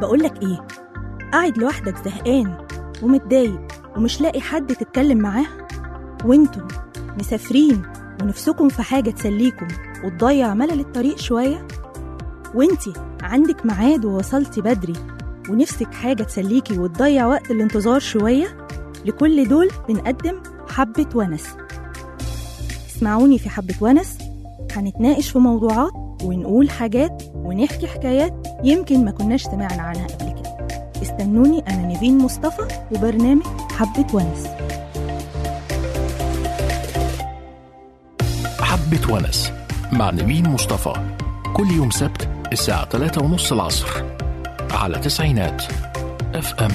بقولك ايه قاعد لوحدك زهقان ومتضايق ومش لاقي حد تتكلم معاه وانتم مسافرين ونفسكم في حاجة تسليكم وتضيع ملل الطريق شوية وانتي عندك ميعاد ووصلتي بدري ونفسك حاجة تسليكي وتضيع وقت الانتظار شوية لكل دول بنقدم حبة ونس اسمعوني في حبة ونس هنتناقش في موضوعات ونقول حاجات ونحكي حكايات يمكن ما كناش سمعنا عنها قبل كده استنوني أنا نيفين مصطفى وبرنامج حبة ونس حبة ونس مع نبيل مصطفى كل يوم سبت الساعة 3 ونص العصر على تسعينات اف ام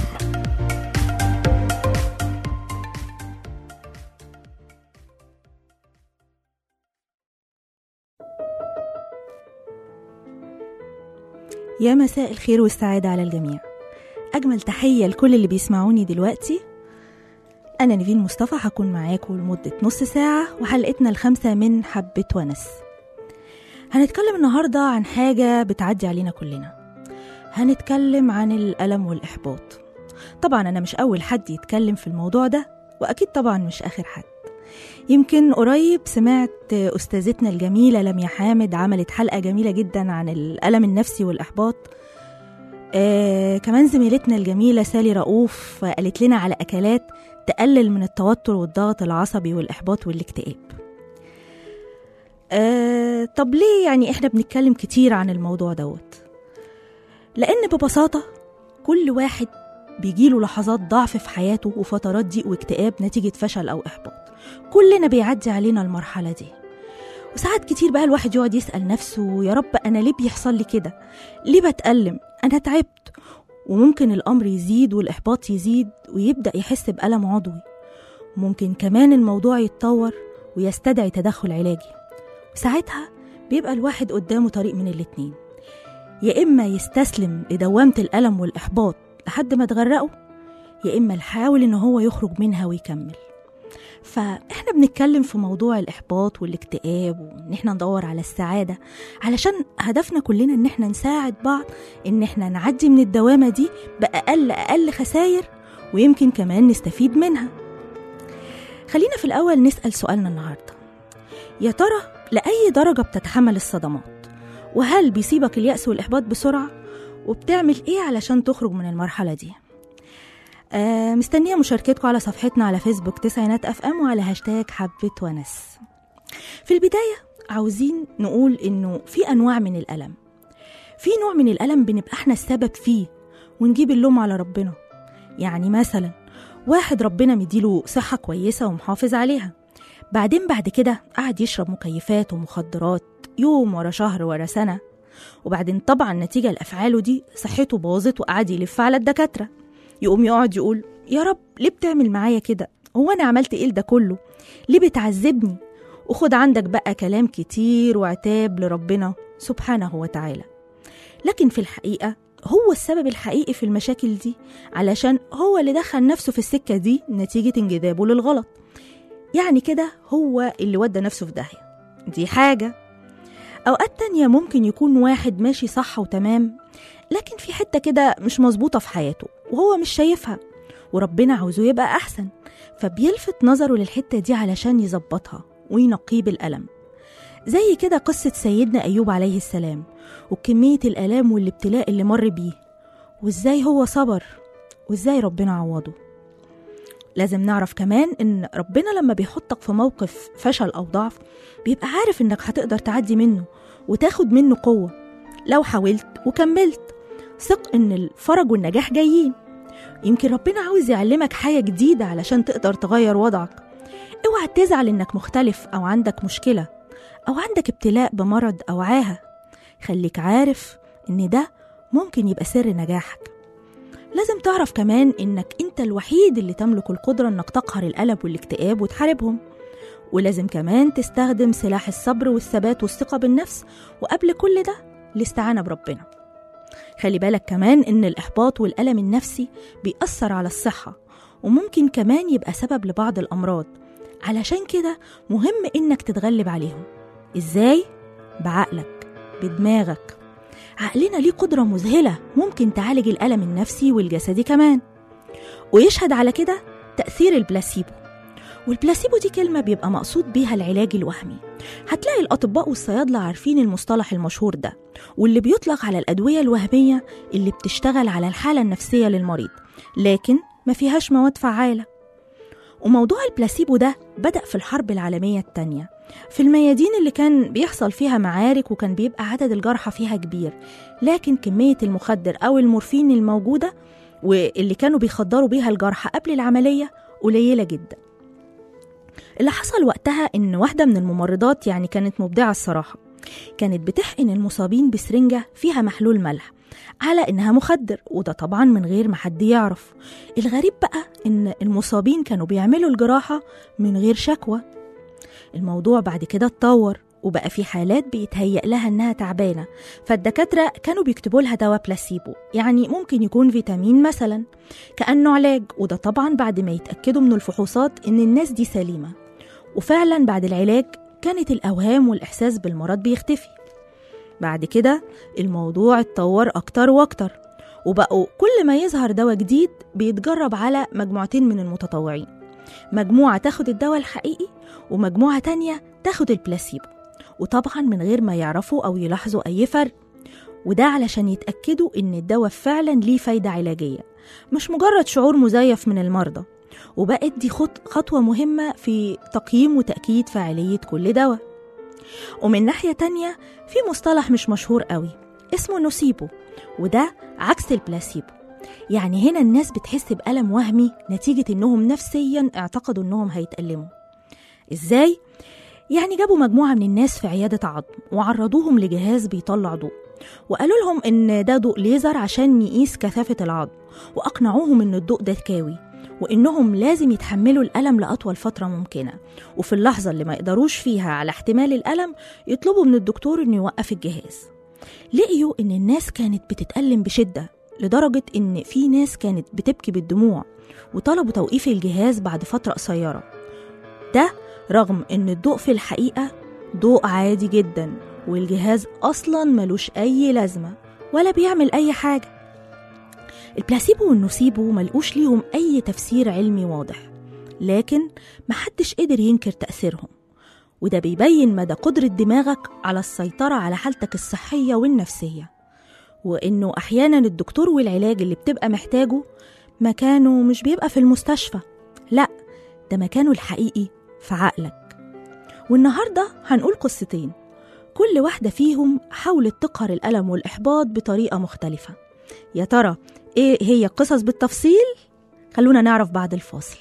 يا مساء الخير والسعادة على الجميع أجمل تحية لكل اللي بيسمعوني دلوقتي أنا نيفين مصطفى هكون معاكم لمدة نص ساعة وحلقتنا الخامسة من حبة ونس هنتكلم النهاردة عن حاجة بتعدي علينا كلنا هنتكلم عن الألم والإحباط طبعا أنا مش أول حد يتكلم في الموضوع ده وأكيد طبعا مش آخر حد يمكن قريب سمعت أستاذتنا الجميلة لميا حامد عملت حلقة جميلة جدا عن الألم النفسي والإحباط آه كمان زميلتنا الجميلة سالي رؤوف قالت لنا على أكلات تقلل من التوتر والضغط العصبي والإحباط والاكتئاب آه طب ليه يعني إحنا بنتكلم كتير عن الموضوع دوت لأن ببساطة كل واحد بيجيله لحظات ضعف في حياته وفترات ضيق واكتئاب نتيجة فشل أو إحباط كلنا بيعدي علينا المرحلة دي وساعات كتير بقى الواحد يقعد يسأل نفسه يا رب أنا ليه بيحصل لي كده ليه بتألم أنا تعبت وممكن الأمر يزيد والإحباط يزيد ويبدأ يحس بألم عضوي ممكن كمان الموضوع يتطور ويستدعي تدخل علاجي وساعتها بيبقى الواحد قدامه طريق من الاتنين يا إما يستسلم لدوامة الألم والإحباط لحد ما تغرقه يا إما يحاول إن هو يخرج منها ويكمل فاحنا بنتكلم في موضوع الاحباط والاكتئاب وان احنا ندور على السعاده علشان هدفنا كلنا ان احنا نساعد بعض ان احنا نعدي من الدوامه دي باقل اقل خساير ويمكن كمان نستفيد منها خلينا في الاول نسال سؤالنا النهارده يا ترى لاي درجه بتتحمل الصدمات وهل بيصيبك الياس والاحباط بسرعه وبتعمل ايه علشان تخرج من المرحله دي آه مستنية مشاركتكم على صفحتنا على فيسبوك تسعينات اف ام وعلى هاشتاج حبة ونس في البداية عاوزين نقول انه في انواع من الالم في نوع من الالم بنبقى احنا السبب فيه ونجيب اللوم على ربنا يعني مثلا واحد ربنا مديله صحة كويسة ومحافظ عليها بعدين بعد كده قعد يشرب مكيفات ومخدرات يوم ورا شهر ورا سنة وبعدين طبعا نتيجة لأفعاله دي صحته باظت وقعد يلف على الدكاترة يقوم يقعد يقول يا رب ليه بتعمل معايا كده هو انا عملت ايه ده كله ليه بتعذبني وخد عندك بقى كلام كتير وعتاب لربنا سبحانه وتعالى لكن في الحقيقة هو السبب الحقيقي في المشاكل دي علشان هو اللي دخل نفسه في السكة دي نتيجة انجذابه للغلط يعني كده هو اللي ودى نفسه في داهية دي حاجة أوقات تانية ممكن يكون واحد ماشي صح وتمام لكن في حتة كده مش مظبوطة في حياته وهو مش شايفها وربنا عاوزه يبقى أحسن فبيلفت نظره للحتة دي علشان يظبطها وينقيه بالألم زي كده قصة سيدنا أيوب عليه السلام وكمية الآلام والابتلاء اللي مر بيه وإزاي هو صبر وإزاي ربنا عوضه لازم نعرف كمان إن ربنا لما بيحطك في موقف فشل أو ضعف بيبقى عارف إنك هتقدر تعدي منه وتاخد منه قوة لو حاولت وكملت ثق إن الفرج والنجاح جايين يمكن ربنا عاوز يعلمك حاجة جديدة علشان تقدر تغير وضعك اوعى تزعل إنك مختلف أو عندك مشكلة أو عندك ابتلاء بمرض أو عاهة خليك عارف إن ده ممكن يبقى سر نجاحك لازم تعرف كمان إنك أنت الوحيد اللي تملك القدرة إنك تقهر القلب والاكتئاب وتحاربهم ولازم كمان تستخدم سلاح الصبر والثبات والثقة بالنفس وقبل كل ده الاستعانة بربنا خلي بالك كمان إن الإحباط والألم النفسي بيأثر على الصحة وممكن كمان يبقى سبب لبعض الأمراض علشان كده مهم إنك تتغلب عليهم إزاي؟ بعقلك بدماغك عقلنا ليه قدرة مذهلة ممكن تعالج الألم النفسي والجسدي كمان ويشهد على كده تأثير البلاسيبو والبلاسيبو دي كلمة بيبقى مقصود بيها العلاج الوهمي هتلاقي الأطباء والصيادلة عارفين المصطلح المشهور ده واللي بيطلق على الأدوية الوهمية اللي بتشتغل على الحالة النفسية للمريض لكن ما فيهاش مواد فعالة وموضوع البلاسيبو ده بدأ في الحرب العالمية التانية في الميادين اللي كان بيحصل فيها معارك وكان بيبقى عدد الجرحى فيها كبير لكن كمية المخدر أو المورفين الموجودة واللي كانوا بيخدروا بيها الجرحى قبل العملية قليلة جدا اللي حصل وقتها إن واحدة من الممرضات يعني كانت مبدعة الصراحة كانت بتحقن المصابين بسرنجة فيها محلول ملح على إنها مخدر وده طبعا من غير ما حد يعرف الغريب بقى إن المصابين كانوا بيعملوا الجراحة من غير شكوى الموضوع بعد كده اتطور وبقى في حالات بيتهيأ لها إنها تعبانة فالدكاترة كانوا بيكتبوا لها دواء بلاسيبو يعني ممكن يكون فيتامين مثلا كأنه علاج وده طبعا بعد ما يتأكدوا من الفحوصات إن الناس دي سليمة وفعلا بعد العلاج كانت الأوهام والإحساس بالمرض بيختفي بعد كده الموضوع اتطور أكتر وأكتر وبقوا كل ما يظهر دواء جديد بيتجرب على مجموعتين من المتطوعين مجموعة تاخد الدواء الحقيقي ومجموعة تانية تاخد البلاسيبو وطبعا من غير ما يعرفوا أو يلاحظوا أي فرق وده علشان يتأكدوا إن الدواء فعلا ليه فايدة علاجية مش مجرد شعور مزيف من المرضى وبقت دي خط خطوة مهمة في تقييم وتأكيد فاعلية كل دواء ومن ناحية تانية في مصطلح مش مشهور قوي اسمه نوسيبو وده عكس البلاسيبو يعني هنا الناس بتحس بألم وهمي نتيجة إنهم نفسيا اعتقدوا إنهم هيتألموا إزاي؟ يعني جابوا مجموعة من الناس في عيادة عظم وعرضوهم لجهاز بيطلع ضوء وقالوا لهم إن ده ضوء ليزر عشان يقيس كثافة العظم وأقنعوهم إن الضوء ده كاوي وإنهم لازم يتحملوا الألم لأطول فترة ممكنة وفي اللحظة اللي ما يقدروش فيها على احتمال الألم يطلبوا من الدكتور إنه يوقف الجهاز لقيوا إن الناس كانت بتتألم بشدة لدرجة إن في ناس كانت بتبكي بالدموع وطلبوا توقيف الجهاز بعد فترة قصيرة ده رغم إن الضوء في الحقيقة ضوء عادي جدا والجهاز أصلا ملوش أي لازمة ولا بيعمل أي حاجة البلاسيبو والنوسيبو ملقوش ليهم أي تفسير علمي واضح لكن محدش قدر ينكر تأثيرهم وده بيبين مدى قدرة دماغك على السيطرة على حالتك الصحية والنفسية وإنه أحيانا الدكتور والعلاج اللي بتبقى محتاجه مكانه مش بيبقى في المستشفى لأ ده مكانه الحقيقي في عقلك والنهاردة هنقول قصتين كل واحدة فيهم حاولت تقهر الألم والإحباط بطريقة مختلفة يا ترى إيه هي قصص بالتفصيل؟ خلونا نعرف بعد الفاصل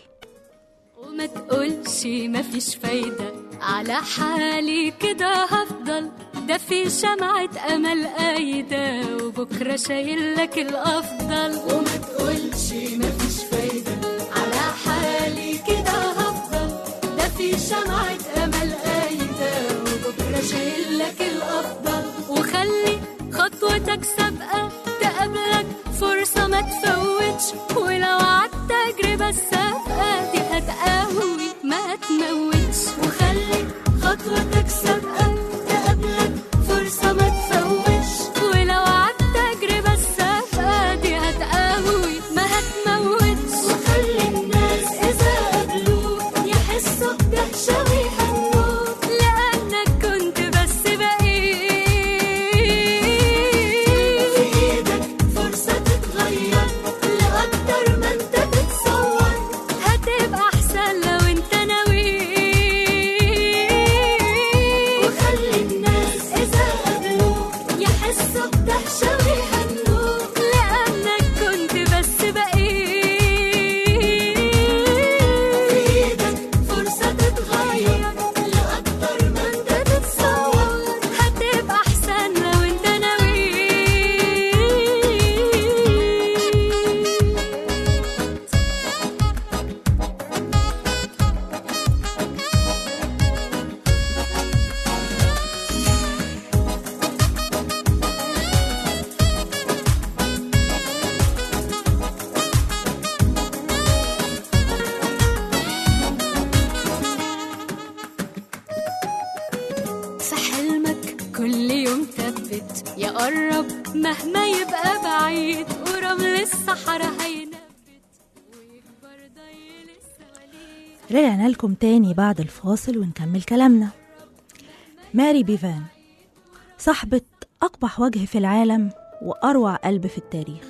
وما تقولش مفيش فايدة على حالي كده هفضل ده في شمعة أمل قايدة وبكرة شايل لك الأفضل وما تقولش مفيش فايدة على حالي كده هفضل ده في شمعة أمل قايدة وبكرة شايل لك الأفضل وخلي خطوتك سابقة تقابلك فرصة ما تفوتش ولو عدت تجربة السابقة دي هتقوي ما تموتش وخلي خطوتك سابقة تقابلك فرصة ما تفوتش ولو عدت تجربة السابقة دي هتقوي ما هتموتش وخلي الناس إذا قابلوك يحسوا بدهشة ويهنوك لأنك كنت بس بقيت في إيدك فرصة تتغير لأكتر ما أنت تتصور هتبقى أحسن لو أنت ناوي وخلي الناس إذا قابلوك يحسوا بدهشة ويهنوك لأنك كنت بس بقيت في إيدك فرصة تتغير لأكتر ما أنت تتصور هتبقى أحسن لو أنت ناوي في حلمك كل يوم تبدأ ينفت يقرب مهما يبقى بعيد ورمل الصحراء هينفت ويكبر ضي للسواليف رجعنا لكم تاني بعد الفاصل ونكمل كلامنا ماري بيفان صاحبة أقبح وجه في العالم وأروع قلب في التاريخ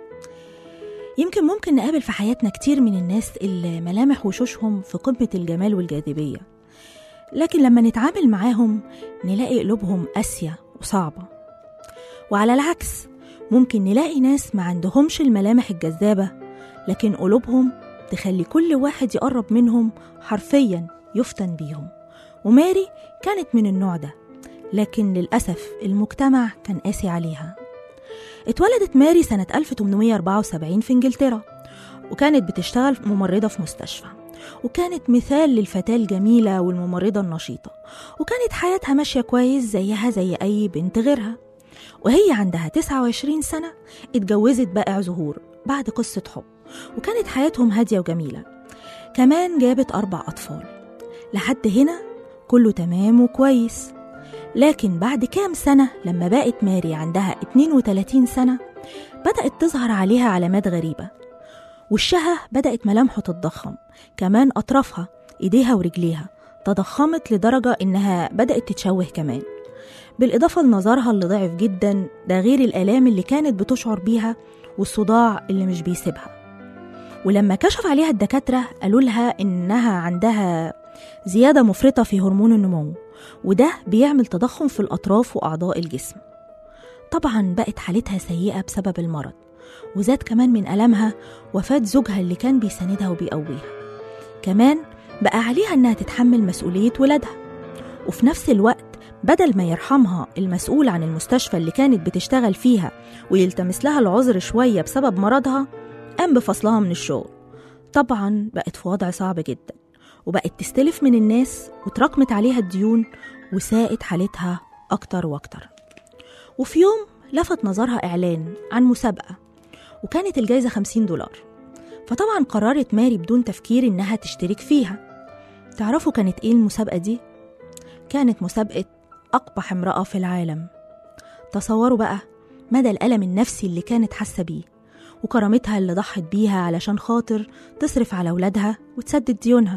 يمكن ممكن نقابل في حياتنا كتير من الناس اللي ملامح وشوشهم في قمة الجمال والجاذبية لكن لما نتعامل معاهم نلاقي قلوبهم قاسية وصعبة وعلى العكس ممكن نلاقي ناس ما عندهمش الملامح الجذابة لكن قلوبهم تخلي كل واحد يقرب منهم حرفيا يفتن بيهم وماري كانت من النوع ده لكن للأسف المجتمع كان قاسي عليها اتولدت ماري سنة 1874 في إنجلترا وكانت بتشتغل ممرضة في مستشفى وكانت مثال للفتاة الجميلة والممرضة النشيطة وكانت حياتها ماشية كويس زيها زي أي بنت غيرها وهي عندها 29 سنة اتجوزت بائع زهور بعد قصة حب وكانت حياتهم هادية وجميلة كمان جابت أربع أطفال لحد هنا كله تمام وكويس لكن بعد كام سنة لما بقت ماري عندها 32 سنة بدأت تظهر عليها علامات غريبة وشها بدأت ملامحه تتضخم كمان أطرافها إيديها ورجليها تضخمت لدرجة إنها بدأت تتشوه كمان بالإضافة لنظرها اللي ضعف جدا ده غير الآلام اللي كانت بتشعر بيها والصداع اللي مش بيسيبها ولما كشف عليها الدكاترة قالوا لها إنها عندها زيادة مفرطة في هرمون النمو وده بيعمل تضخم في الأطراف وأعضاء الجسم طبعا بقت حالتها سيئة بسبب المرض وزاد كمان من ألمها وفاة زوجها اللي كان بيساندها وبيقويها كمان بقى عليها إنها تتحمل مسؤولية ولادها وفي نفس الوقت بدل ما يرحمها المسؤول عن المستشفى اللي كانت بتشتغل فيها ويلتمس لها العذر شوية بسبب مرضها قام بفصلها من الشغل طبعا بقت في وضع صعب جدا وبقت تستلف من الناس وتراكمت عليها الديون وساءت حالتها أكتر وأكتر وفي يوم لفت نظرها إعلان عن مسابقة وكانت الجايزة 50 دولار فطبعا قررت ماري بدون تفكير إنها تشترك فيها تعرفوا كانت إيه المسابقة دي؟ كانت مسابقة أقبح امرأة في العالم تصوروا بقى مدى الألم النفسي اللي كانت حاسة بيه وكرامتها اللي ضحت بيها علشان خاطر تصرف على ولادها وتسدد ديونها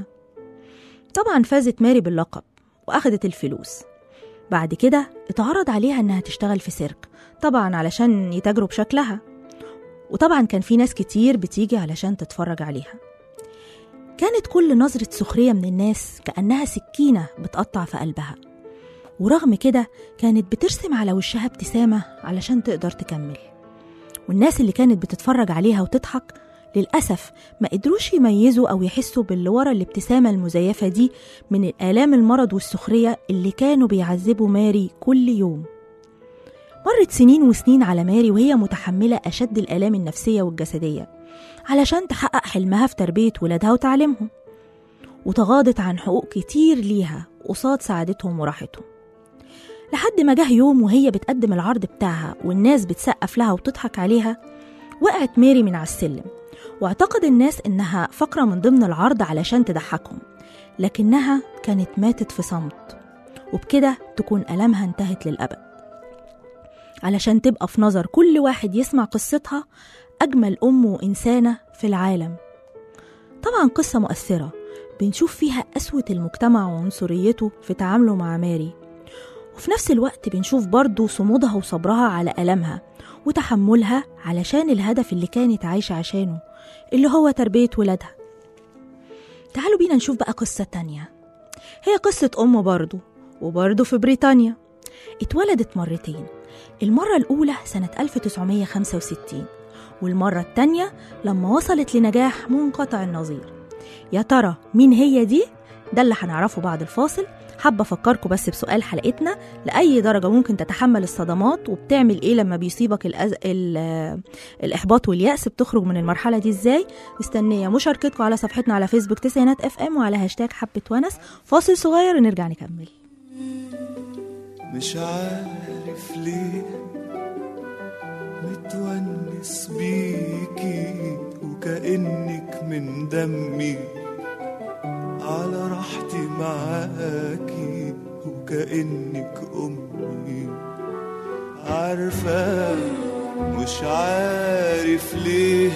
طبعا فازت ماري باللقب وأخدت الفلوس بعد كده اتعرض عليها إنها تشتغل في سيرك طبعا علشان يتاجروا بشكلها وطبعا كان في ناس كتير بتيجي علشان تتفرج عليها كانت كل نظرة سخرية من الناس كأنها سكينة بتقطع في قلبها ورغم كده كانت بترسم على وشها ابتسامة علشان تقدر تكمل والناس اللي كانت بتتفرج عليها وتضحك للأسف ما قدروش يميزوا أو يحسوا باللي ورا الابتسامة المزيفة دي من الآلام المرض والسخرية اللي كانوا بيعذبوا ماري كل يوم مرت سنين وسنين على ماري وهي متحملة أشد الآلام النفسية والجسدية علشان تحقق حلمها في تربية ولادها وتعليمهم وتغاضت عن حقوق كتير ليها قصاد سعادتهم وراحتهم لحد ما جه يوم وهي بتقدم العرض بتاعها والناس بتسقف لها وتضحك عليها وقعت ماري من على السلم واعتقد الناس إنها فقرة من ضمن العرض علشان تضحكهم لكنها كانت ماتت في صمت وبكده تكون ألمها انتهت للأبد علشان تبقى في نظر كل واحد يسمع قصتها أجمل أم وإنسانة في العالم طبعا قصة مؤثرة بنشوف فيها قسوة المجتمع وعنصريته في تعامله مع ماري وفي نفس الوقت بنشوف برضه صمودها وصبرها على ألمها وتحملها علشان الهدف اللي كانت عايشة عشانه اللي هو تربية ولادها تعالوا بينا نشوف بقى قصة تانية هي قصة أم برضه وبرضه في بريطانيا اتولدت مرتين المرة الأولى سنة 1965 والمرة التانية لما وصلت لنجاح منقطع النظير يا ترى مين هي دي؟ ده اللي هنعرفه بعد الفاصل حابة أفكركم بس بسؤال حلقتنا لأي درجة ممكن تتحمل الصدمات وبتعمل إيه لما بيصيبك الأز... ال... الإحباط واليأس بتخرج من المرحلة دي إزاي مستنية مشاركتكم على صفحتنا على فيسبوك تسعينات اف ام وعلى هاشتاج حبة ونس فاصل صغير ونرجع نكمل مش عارف ليه متونس بيكي وكأنك من دمي على راحتي معاكي وكأنك أمي عارفة مش عارف ليه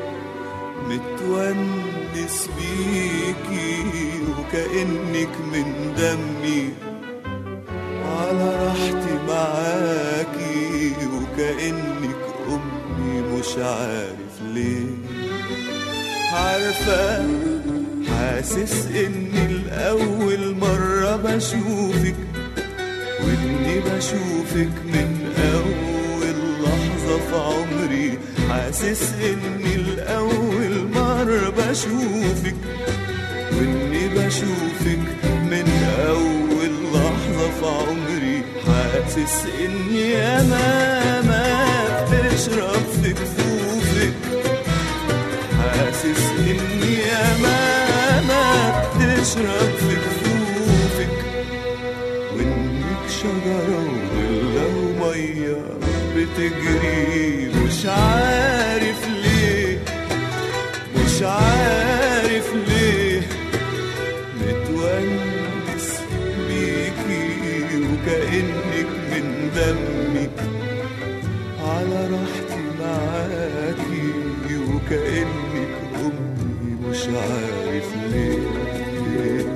متونس بيكي وكأنك من دمي على راحتي معاكي وكأنك أمي مش عارف ليه عارفة حاسس إني الأول مرة بشوفك وإني بشوفك من أول لحظة في عمري حاسس إني الأول مرة بشوفك وإني بشوفك من أول لحظة في عمري حاسس إني ياما ما بتشرب في كفوفك حاسس إني ياما ما بتشرب في كفوفك وإنك شجرة ولا مية بتجري مش عارف ليه مش عارف ليه متونس بيكي وكأنك من دمي على راحتي معاكي وكأنك أمي مش عارف ليه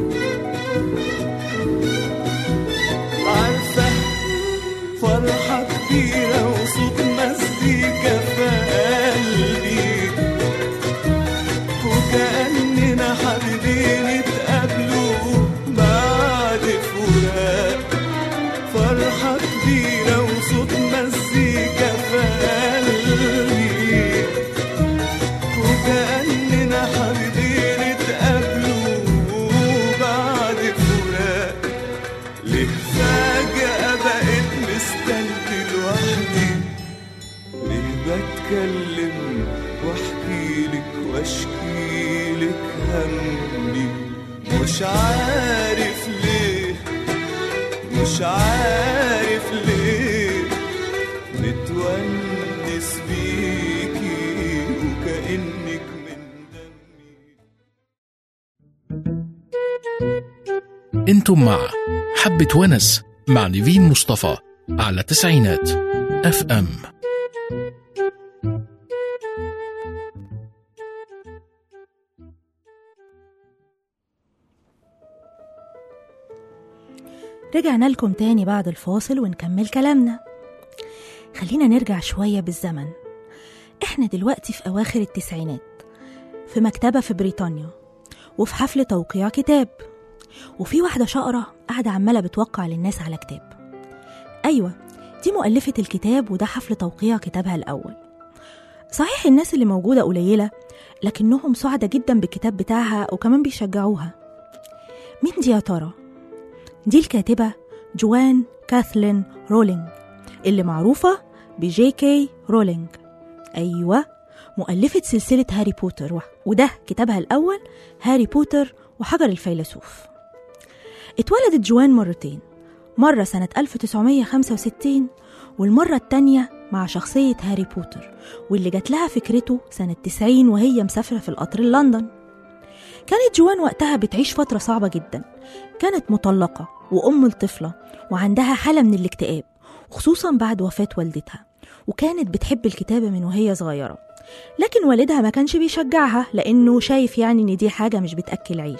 عارفة فرحة كبيرة وصوت مزيكا في قلبي وكأننا حابين نتقابلوا بعد فراق فرحة كبيرة وصوت مزيكا في قلبي وكأننا حابين نتقابلوا بعد فراق ليه فجأة بقيت مستني لوحدي ليه بتكلم واحكي لك واشكي لك همي مش عارف ليه مش عارف ليه متونس بيكي وكأنك من دمي انتم مع حبة ونس مع نيفين مصطفى على تسعينات اف ام رجعنا لكم تاني بعد الفاصل ونكمل كلامنا خلينا نرجع شوية بالزمن احنا دلوقتي في أواخر التسعينات في مكتبة في بريطانيا وفي حفل توقيع كتاب وفي واحدة شقرة قاعدة عمالة بتوقع للناس على كتاب أيوة دي مؤلفة الكتاب وده حفل توقيع كتابها الأول صحيح الناس اللي موجودة قليلة لكنهم سعدة جدا بالكتاب بتاعها وكمان بيشجعوها مين دي يا ترى؟ دي الكاتبة جوان كاثلين رولينج اللي معروفة بجي كي رولينج أيوة مؤلفة سلسلة هاري بوتر وده كتابها الأول هاري بوتر وحجر الفيلسوف اتولدت جوان مرتين مرة سنة 1965 والمرة التانية مع شخصية هاري بوتر واللي جات لها فكرته سنة 90 وهي مسافرة في القطر لندن كانت جوان وقتها بتعيش فترة صعبة جدا كانت مطلقة وأم لطفلة وعندها حالة من الاكتئاب خصوصا بعد وفاة والدتها وكانت بتحب الكتابة من وهي صغيرة لكن والدها ما كانش بيشجعها لأنه شايف يعني إن دي حاجة مش بتأكل عيش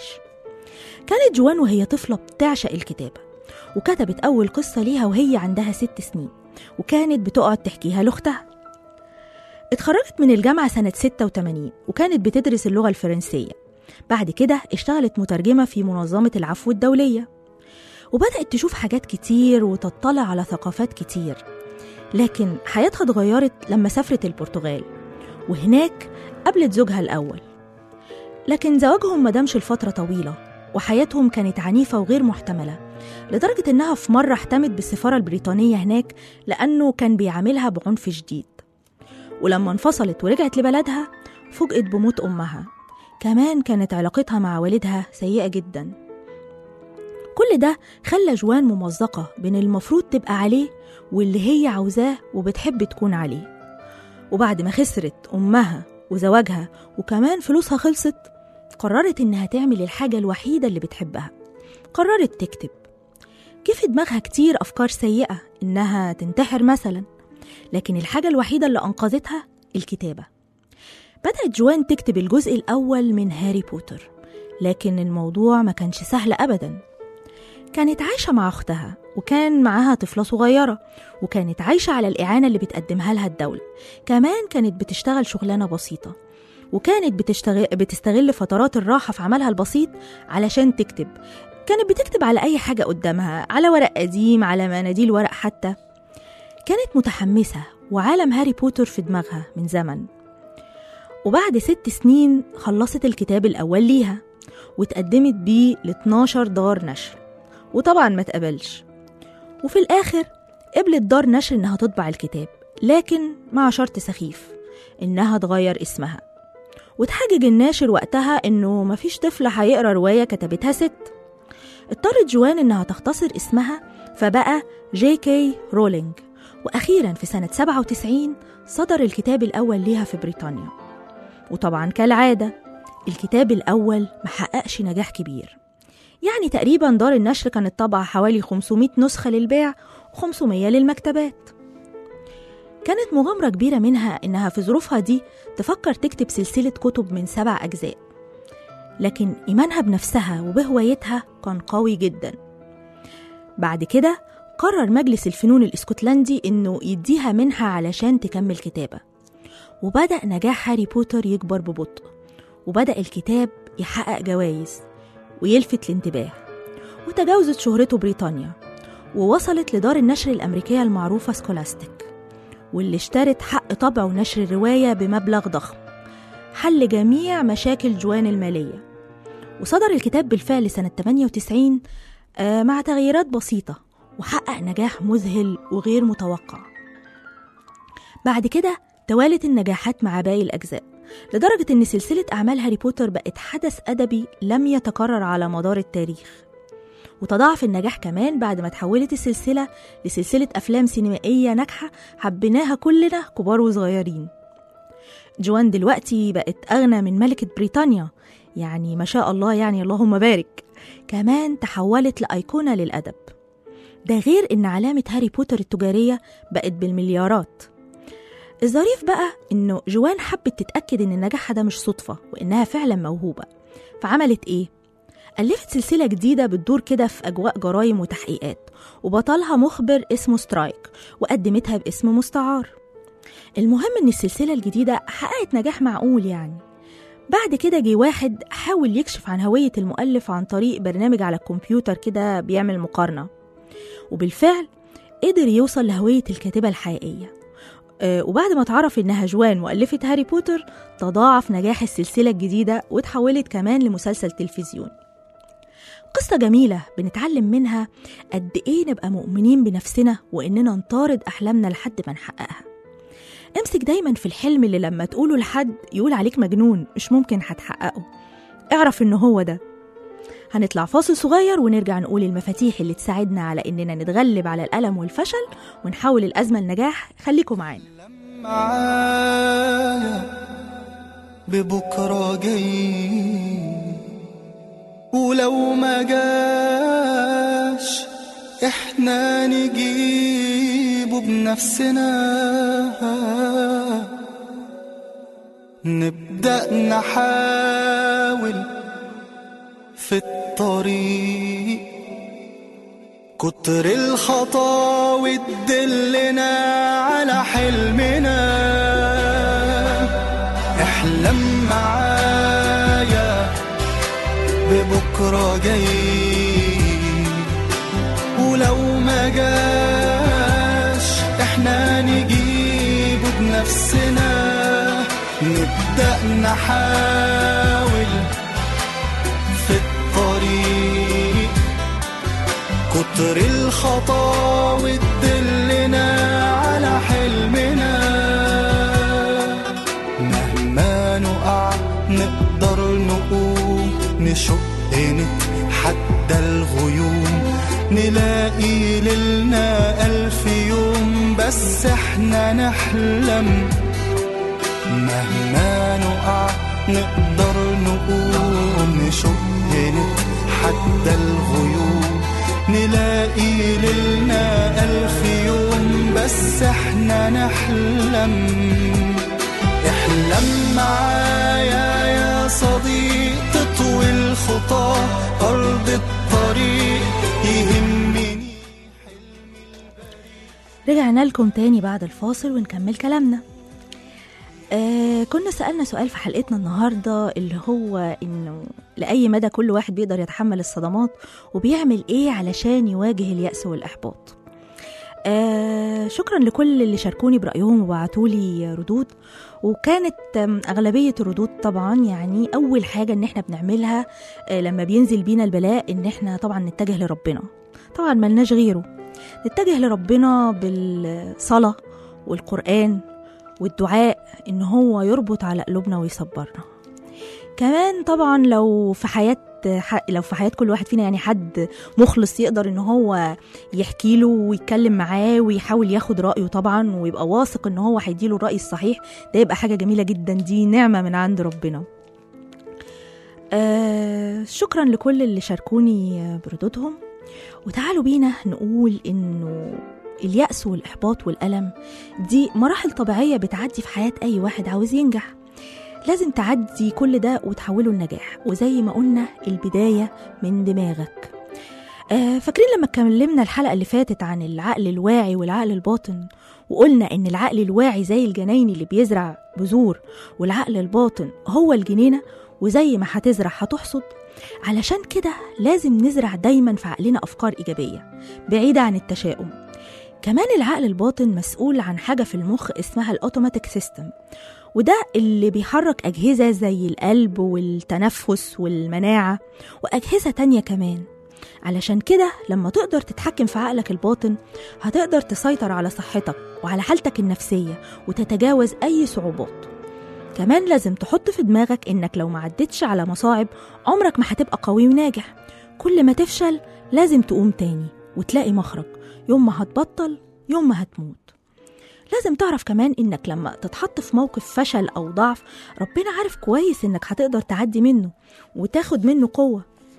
كانت جوان وهي طفلة بتعشق الكتابة وكتبت أول قصة ليها وهي عندها ست سنين وكانت بتقعد تحكيها لأختها اتخرجت من الجامعة سنة 86 وكانت بتدرس اللغة الفرنسية بعد كده اشتغلت مترجمة في منظمة العفو الدولية وبدأت تشوف حاجات كتير وتطلع على ثقافات كتير لكن حياتها اتغيرت لما سافرت البرتغال وهناك قابلت زوجها الأول لكن زواجهم ما دامش لفترة طويلة وحياتهم كانت عنيفة وغير محتملة لدرجة إنها في مرة احتمت بالسفارة البريطانية هناك لأنه كان بيعاملها بعنف شديد ولما انفصلت ورجعت لبلدها فوجئت بموت أمها كمان كانت علاقتها مع والدها سيئة جدا كل ده خلى جوان ممزقة بين المفروض تبقى عليه واللي هي عاوزاه وبتحب تكون عليه وبعد ما خسرت أمها وزواجها وكمان فلوسها خلصت قررت إنها تعمل الحاجة الوحيدة اللي بتحبها قررت تكتب جه في دماغها كتير أفكار سيئة إنها تنتحر مثلا لكن الحاجة الوحيدة اللي أنقذتها الكتابة بدأت جوان تكتب الجزء الأول من هاري بوتر لكن الموضوع ما كانش سهل أبدا كانت عايشة مع أختها وكان معاها طفلة صغيرة وكانت عايشة على الإعانة اللي بتقدمها لها الدولة كمان كانت بتشتغل شغلانة بسيطة وكانت بتشتغل بتستغل فترات الراحة في عملها البسيط علشان تكتب كانت بتكتب على أي حاجة قدامها على ورق قديم على مناديل ورق حتى كانت متحمسة وعالم هاري بوتر في دماغها من زمن وبعد ست سنين خلصت الكتاب الأول ليها واتقدمت بيه ل 12 دار نشر وطبعا ما تقبلش وفي الآخر قبلت دار نشر إنها تطبع الكتاب لكن مع شرط سخيف إنها تغير اسمها وتحجج الناشر وقتها إنه مفيش طفل هيقرا رواية كتبتها ست اضطرت جوان إنها تختصر اسمها فبقى جي كي رولينج وأخيرا في سنة 97 صدر الكتاب الأول ليها في بريطانيا وطبعا كالعادة الكتاب الأول محققش نجاح كبير يعني تقريبا دار النشر كانت طبعة حوالي 500 نسخة للبيع و500 للمكتبات كانت مغامرة كبيرة منها إنها في ظروفها دي تفكر تكتب سلسلة كتب من سبع أجزاء لكن إيمانها بنفسها وبهوايتها كان قوي جدا بعد كده قرر مجلس الفنون الاسكتلندي إنه يديها منحة علشان تكمل كتابة وبدأ نجاح هاري بوتر يكبر ببطء وبدأ الكتاب يحقق جوائز ويلفت الانتباه وتجاوزت شهرته بريطانيا ووصلت لدار النشر الأمريكية المعروفة سكولاستيك واللي اشترت حق طبع ونشر الرواية بمبلغ ضخم حل جميع مشاكل جوان المالية وصدر الكتاب بالفعل سنة 98 آه، مع تغييرات بسيطة وحقق نجاح مذهل وغير متوقع بعد كده توالت النجاحات مع باقي الأجزاء لدرجة إن سلسلة أعمال هاري بوتر بقت حدث أدبي لم يتكرر على مدار التاريخ وتضاعف النجاح كمان بعد ما تحولت السلسلة لسلسلة أفلام سينمائية ناجحة حبيناها كلنا كبار وصغيرين جوان دلوقتي بقت أغنى من ملكة بريطانيا يعني ما شاء الله يعني اللهم بارك كمان تحولت لأيقونة للأدب ده غير إن علامة هاري بوتر التجارية بقت بالمليارات الظريف بقى إنه جوان حبت تتأكد إن نجاحها ده مش صدفة وإنها فعلا موهوبة فعملت إيه؟ ألفت سلسلة جديدة بتدور كده في أجواء جرايم وتحقيقات وبطلها مخبر اسمه سترايك وقدمتها باسم مستعار المهم إن السلسلة الجديدة حققت نجاح معقول يعني بعد كده جه واحد حاول يكشف عن هوية المؤلف عن طريق برنامج على الكمبيوتر كده بيعمل مقارنة وبالفعل قدر يوصل لهوية الكاتبة الحقيقية آه، وبعد ما اتعرف إنها جوان مؤلفة هاري بوتر تضاعف نجاح السلسلة الجديدة وتحولت كمان لمسلسل تلفزيوني قصة جميلة بنتعلم منها قد إيه نبقى مؤمنين بنفسنا وإننا نطارد أحلامنا لحد ما نحققها امسك دايما في الحلم اللي لما تقوله لحد يقول عليك مجنون مش ممكن هتحققه اعرف إنه هو ده هنطلع فاصل صغير ونرجع نقول المفاتيح اللي تساعدنا على إننا نتغلب على الألم والفشل ونحول الأزمة لنجاح خليكم معانا معايا ببكرة جاي ولو ما جاش احنا نجيبه بنفسنا نبدأ نحاول في الطريق كتر الخطاوي تدلنا على حلمنا احلم معايا ببكرة جاي ولو ما جاش احنا نجيبه بنفسنا نبدأ نحاول في الطريق كتر الخطاوي تدلنا على حلمنا مهما نقع نقدر نقوم نشق نتحدى الغيوم نلاقي ليلنا ألف يوم بس احنا نحلم مهما نقع نقدر نقوم نشق نتحدى الغيوم نلاقي ليلنا ألف يوم بس احنا نحلم احلم معايا يا صديق تطوي الخطى أرض الطريق يهمني رجعنا لكم تاني بعد الفاصل ونكمل كلامنا آه كنا سألنا سؤال في حلقتنا النهاردة اللي هو إنه لأي مدى كل واحد بيقدر يتحمل الصدمات وبيعمل إيه علشان يواجه اليأس والإحباط آه شكرا لكل اللي شاركوني برأيهم وبعتولي ردود وكانت آم، أغلبية الردود طبعا يعني أول حاجة إن إحنا بنعملها آه لما بينزل بينا البلاء إن إحنا طبعا نتجه لربنا طبعا ملناش غيره نتجه لربنا بالصلاة والقرآن والدعاء إن هو يربط على قلوبنا ويصبرنا كمان طبعا لو في حياة ح- لو في حياة كل واحد فينا يعني حد مخلص يقدر ان هو يحكي له ويتكلم معاه ويحاول ياخد رأيه طبعا ويبقى واثق ان هو هيديله الرأي الصحيح ده يبقى حاجة جميلة جدا دي نعمة من عند ربنا آه شكرا لكل اللي شاركوني آه، بردودهم وتعالوا بينا نقول انه اليأس والإحباط والألم دي مراحل طبيعية بتعدي في حياة أي واحد عاوز ينجح لازم تعدي كل ده وتحوله لنجاح وزي ما قلنا البداية من دماغك آه فاكرين لما اتكلمنا الحلقة اللي فاتت عن العقل الواعي والعقل الباطن وقلنا إن العقل الواعي زي الجناين اللي بيزرع بذور والعقل الباطن هو الجنينة وزي ما هتزرع هتحصد علشان كده لازم نزرع دايما في عقلنا أفكار إيجابية بعيدة عن التشاؤم كمان العقل الباطن مسؤول عن حاجة في المخ اسمها الأوتوماتيك سيستم وده اللي بيحرك أجهزة زي القلب والتنفس والمناعة وأجهزة تانية كمان علشان كده لما تقدر تتحكم في عقلك الباطن هتقدر تسيطر على صحتك وعلى حالتك النفسية وتتجاوز أي صعوبات كمان لازم تحط في دماغك إنك لو ما عدتش على مصاعب عمرك ما هتبقى قوي وناجح كل ما تفشل لازم تقوم تاني وتلاقي مخرج يوم ما هتبطل يوم ما هتموت لازم تعرف كمان إنك لما تتحط في موقف فشل أو ضعف ربنا عارف كويس إنك هتقدر تعدي منه وتاخد منه قوة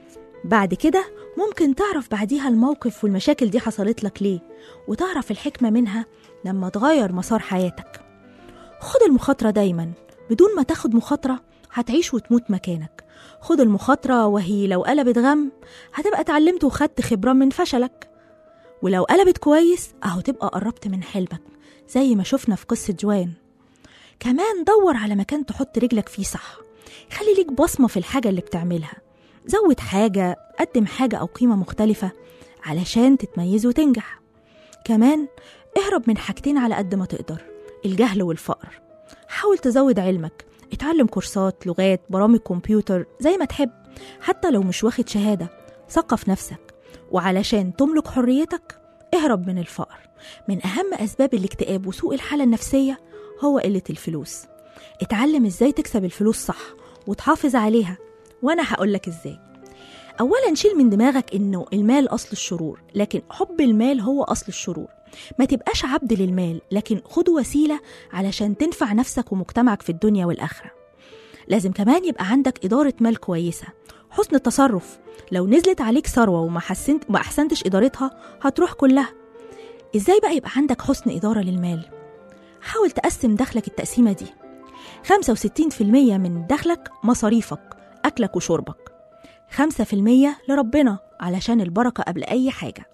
بعد كده ممكن تعرف بعديها الموقف والمشاكل دي حصلت لك ليه وتعرف الحكمة منها لما تغير مسار حياتك خد المخاطرة دايما بدون ما تاخد مخاطرة هتعيش وتموت مكانك خد المخاطرة وهي لو قلبت غم هتبقى اتعلمت وخدت خبرة من فشلك ولو قلبت كويس اهو تبقى قربت من حلمك زي ما شفنا في قصة جوان كمان دور على مكان تحط رجلك فيه صح خلي ليك بصمة في الحاجة اللي بتعملها زود حاجة قدم حاجة أو قيمة مختلفة علشان تتميز وتنجح كمان اهرب من حاجتين على قد ما تقدر الجهل والفقر حاول تزود علمك اتعلم كورسات لغات برامج كمبيوتر زي ما تحب حتى لو مش واخد شهادة ثقف نفسك وعلشان تملك حريتك اهرب من الفقر من أهم أسباب الاكتئاب وسوء الحالة النفسية هو قلة الفلوس اتعلم ازاي تكسب الفلوس صح وتحافظ عليها وانا هقولك ازاي اولا شيل من دماغك انه المال اصل الشرور لكن حب المال هو اصل الشرور ما تبقاش عبد للمال لكن خده وسيله علشان تنفع نفسك ومجتمعك في الدنيا والاخره لازم كمان يبقى عندك اداره مال كويسه حسن التصرف لو نزلت عليك ثروه وما حسنت وما احسنتش ادارتها هتروح كلها ازاي بقى يبقى عندك حسن اداره للمال حاول تقسم دخلك التقسيمه دي 65% من دخلك مصاريفك أكلك وشربك 5% لربنا علشان البركة قبل أي حاجة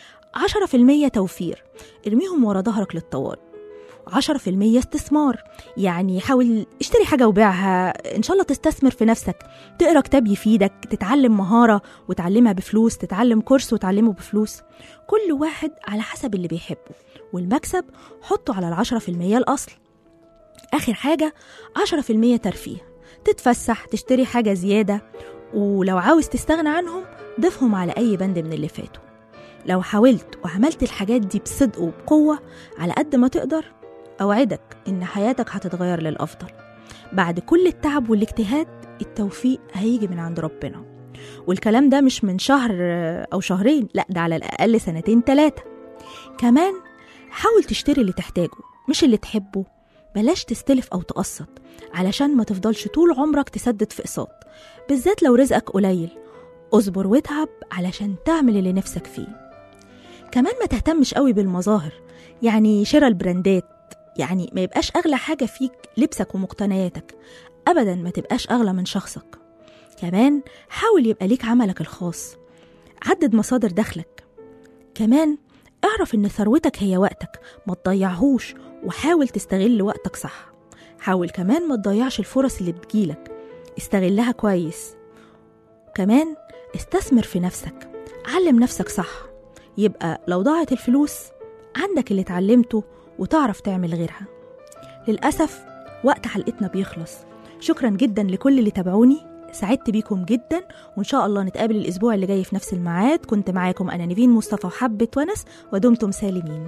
10% توفير ارميهم ورا ظهرك للطوارئ 10% استثمار يعني حاول اشتري حاجة وبيعها إن شاء الله تستثمر في نفسك تقرا كتاب يفيدك تتعلم مهارة وتعلمها بفلوس تتعلم كورس وتعلمه بفلوس كل واحد على حسب اللي بيحبه والمكسب حطه على العشرة في المية الأصل آخر حاجة عشرة في المية ترفيه تتفسح تشتري حاجة زيادة ولو عاوز تستغنى عنهم ضيفهم على أي بند من اللي فاتوا لو حاولت وعملت الحاجات دي بصدق وبقوة على قد ما تقدر أوعدك إن حياتك هتتغير للأفضل بعد كل التعب والاجتهاد التوفيق هيجي من عند ربنا والكلام ده مش من شهر أو شهرين لا ده على الأقل سنتين تلاتة كمان حاول تشتري اللي تحتاجه مش اللي تحبه بلاش تستلف أو تقسط علشان ما تفضلش طول عمرك تسدد في أقساط بالذات لو رزقك قليل اصبر واتعب علشان تعمل اللي نفسك فيه كمان ما تهتمش قوي بالمظاهر يعني شراء البراندات يعني ما يبقاش أغلى حاجة فيك لبسك ومقتنياتك أبدا ما تبقاش أغلى من شخصك كمان حاول يبقى ليك عملك الخاص عدد مصادر دخلك كمان اعرف ان ثروتك هي وقتك ما تضيعهوش وحاول تستغل وقتك صح حاول كمان ما تضيعش الفرص اللي بتجيلك استغلها كويس كمان استثمر في نفسك علم نفسك صح يبقى لو ضاعت الفلوس عندك اللي اتعلمته وتعرف تعمل غيرها للأسف وقت حلقتنا بيخلص شكرا جدا لكل اللي تابعوني سعدت بيكم جدا وان شاء الله نتقابل الاسبوع اللي جاي في نفس الميعاد كنت معاكم انا نيفين مصطفى وحبة ونس ودمتم سالمين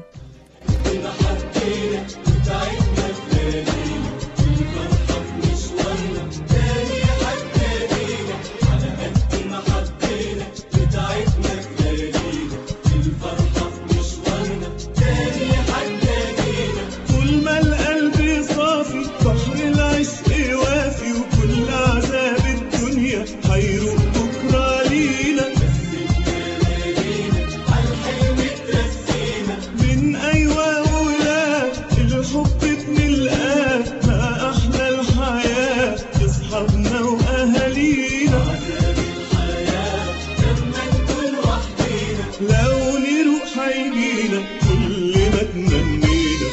طول ما القلب صافي بحر العشق وافي وكل عذاب الدنيا هيروق بكرة لينا من أيوة ولا الحب بنلقاه ما أحلى الحياة أصحابنا وأهالينا لو نروح هيجينا كل ما تمنينا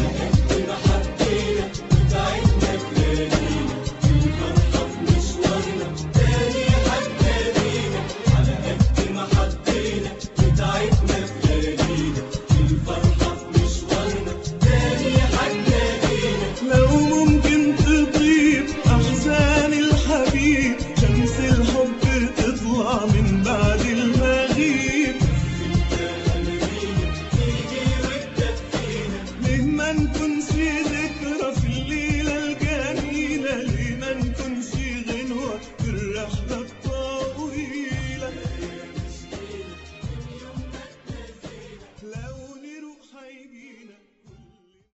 لو ممكن تطيب أحزان الحبيب شمس الحب تطلع من بعد المغيب ليه ما نكونش ذكرى في الليل